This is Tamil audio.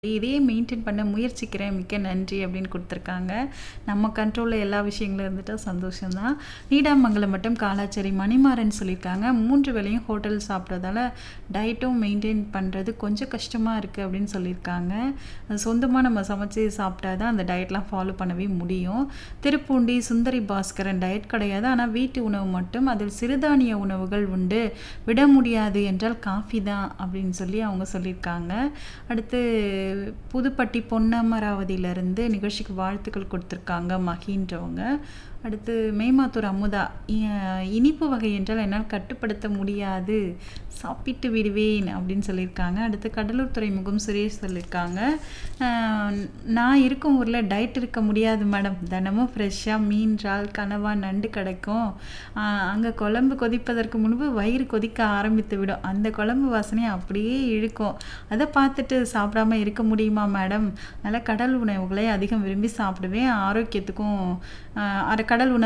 இதையே மெயின்டெயின் பண்ண முயற்சிக்கிறேன். மிக்க நன்றி அப்படின்னு குடுத்துருக்காங்க. நம்ம கண்ட்ரோல்ல எல்லா விஷயங்களும் இருந்துட்டா சந்தோஷம் தான். நீடாமங்கலம் வட்டம் காலாச்சேரி மணிமாறன் சொல்லியிருக்காங்க. 3 வேளையும் ஹோட்டல் சாப்பிட்டதால டயட்டும் மெயின்டெயின் பண்றது கொஞ்சம் கஷ்டமா இருக்கு அப்படின்னு சொல்லியிருக்காங்க. சொந்தமா நம்ம சமைச்சு சாப்பிட்டா தான் அந்த டயட்லாம் ஃபாலோ பண்ணவே முடியும். திருப்பூண்டி சுந்தரி பாஸ்கரன் டயட் கிடையாது. ஆனா வீட்டு உணவு மட்டும். அதில் சிறுதானிய உணவுகள் உண்டு. விட முடியாது என்றால் காஃபி தான் அப்படின்னு சொல்லி அவங்க சொல்லியிருக்காங்க. அடுத்து புதுப்பட்டி பொன்னமராவதியிலருந்து நிகழ்ச்சிக்கு வாழ்த்துக்கள் குடுத்துருக்காங்க மகின்றவங்க. அடுத்து மேமாத்தூர் அமுதா இ இனிப்பு வகை என்றால் என்னால் கட்டுப்படுத்த முடியாது. சாப்பிட்டு விடுவேன் அப்படின்னு சொல்லியிருக்காங்க. அடுத்து கடலூர் துறைமுகம் சுரேஷ் சொல்லியிருக்காங்க. அ நான் இருக்கும் ஊர்ல டயட் இருக்க முடியாது மேடம். தினமும் ஃப்ரெஷ்ஷா மீன், இறால், கனவா, நண்டு கிடைக்கும். அ அங்க குழம்பு கொதிப்பதற்கு முன்பு வயிறு கொதிக்க ஆரம்பித்துவிடும். அந்த குழம்பு வாசனை அப்படியே இழுக்கும். அத பார்த்துட்டு சாப்பிடாம இருக்க முடியுமா மேடம்? அதனால கடல் உணவுகளை அதிகம் விரும்பி சாப்பிடுவேன். ஆரோக்கியத்துக்கும் அ கடல் உணவு